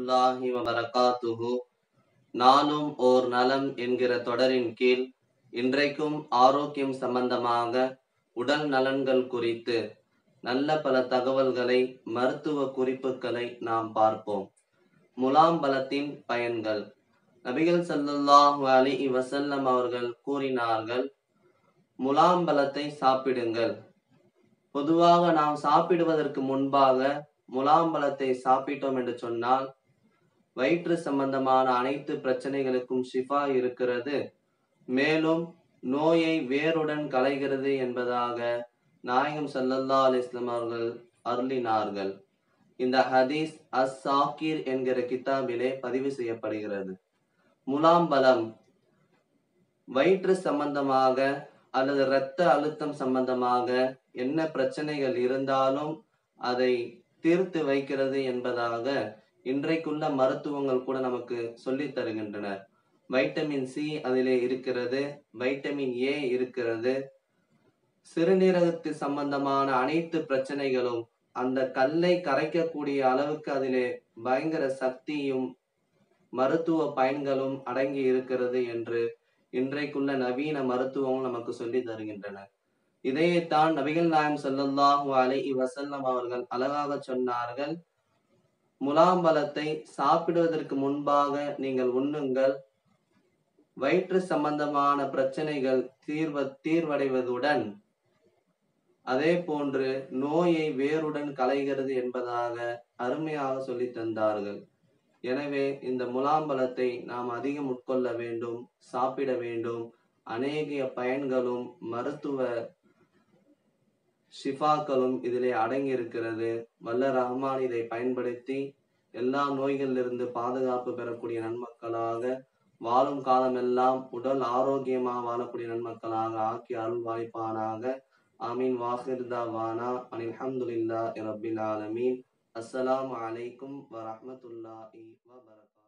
வரஹ்மத்துல்லாஹி வபரகாத்துஹு நாளும் ஓர் நலம் என்கிற தொடரின் கீழ் இன்றைக்கும் ஆரோக்கியம் சம்பந்தமாக உடல் நலன்கள் குறித்து நல்ல பல தகவல்களை மருத்துவ குறிப்புகளை நாம் பார்ப்போம் முலாம்பலத்தின் பயன்கள் நபிகள் ஸல்லல்லாஹு அலைஹி வஸல்லம் அவர்கள் கூறினார்கள் முலாம்பலத்தை சாப்பிடுங்கள் பொதுவாக நாம் சாப்பிடுவதற்கு முன்பாக முலாம்பழத்தை சாப்பிட்டோம் என்று சொன்னால் வயிற்று சம்பந்தமான அனைத்து பிரச்சனைகளுக்கும் ஷிஃபா இருக்கிறது மேலும் நோயை வேருடன் களைகிறது என்பதாக நாயகம் ஸல்லல்லாஹு அலைஹி வஸல்லம் அவர்கள் அருளினார்கள் இந்த ஹதீஸ் அஸ் சாக்கிர் என்கிற கிதாபிலே பதிவு செய்யப்படுகிறது முலாம்பலம் வயிற்று சம்பந்தமாக அல்லது இரத்த அழுத்தம் சம்பந்தமாக என்ன பிரச்சனைகள் இருந்தாலும் அதை தீர்த்து வைக்கிறது என்பதாக இன்றைக்குள்ள மருத்துவங்கள் கூட நமக்கு சொல்லித் தருகின்றனர் வைட்டமின் சி அதிலே இருக்கிறது வைட்டமின் ஏ இருக்கிறது சிறுநீரகத்து சம்பந்தமான அனைத்து பிரச்சனைகளும் அந்த கல்லை கரைக்கக்கூடிய அளவுக்கு அதிலே பயங்கர சக்தியும் மருத்துவ பயன்களும் அடங்கி இருக்கிறது என்று இன்றைக்குள்ள நவீன மருத்துவம் நமக்கு சொல்லி தருகின்றன இதையத்தான் நபிகள் நாயம் ஸல்லல்லாஹு அலைஹி வஸல்லம் அவர்கள் அழகாக சொன்னார்கள் முலாம்பலத்தை சாப்பிடுவதற்கு முன்பாக நீங்கள் உண்ணுங்கள் வயிற்று சம்பந்தமான பிரச்சனைகள் தீர்வ தீர்வடைவதுடன் அதே போன்று நோயை வேருடன் களைகிறது என்பதாக அருமையாக சொல்லி தந்தார்கள் எனவே இந்த முலாம்பலத்தை நாம் அதிகம் உட்கொள்ள வேண்டும் சாப்பிட வேண்டும் அநேக பயன்களும் மருத்துவ ஷிஃபாக்களும் இதிலே அடங்கி இருக்கிறது வல்ல ரஹ்மான் இதை பயன்படுத்தி எல்லா நோய்களிலிருந்து பாதுகாப்பு பெறக்கூடிய நன்மக்களாக வாழும் காலமெல்லாம் உடல் ஆரோக்கியமாக வாழக்கூடிய நன்மக்களாக ஆக்கி அருள் வாய்ப்பானாக ஆமீன் வாஹிர் தாவானா அனில் அல்ஹம்துலில்லாஹி ரப்பில் ஆலமீன் அஸ்ஸலாமு அலைக்கும் வரஹ்மத்துல்லாஹி வபரகாத்துஹு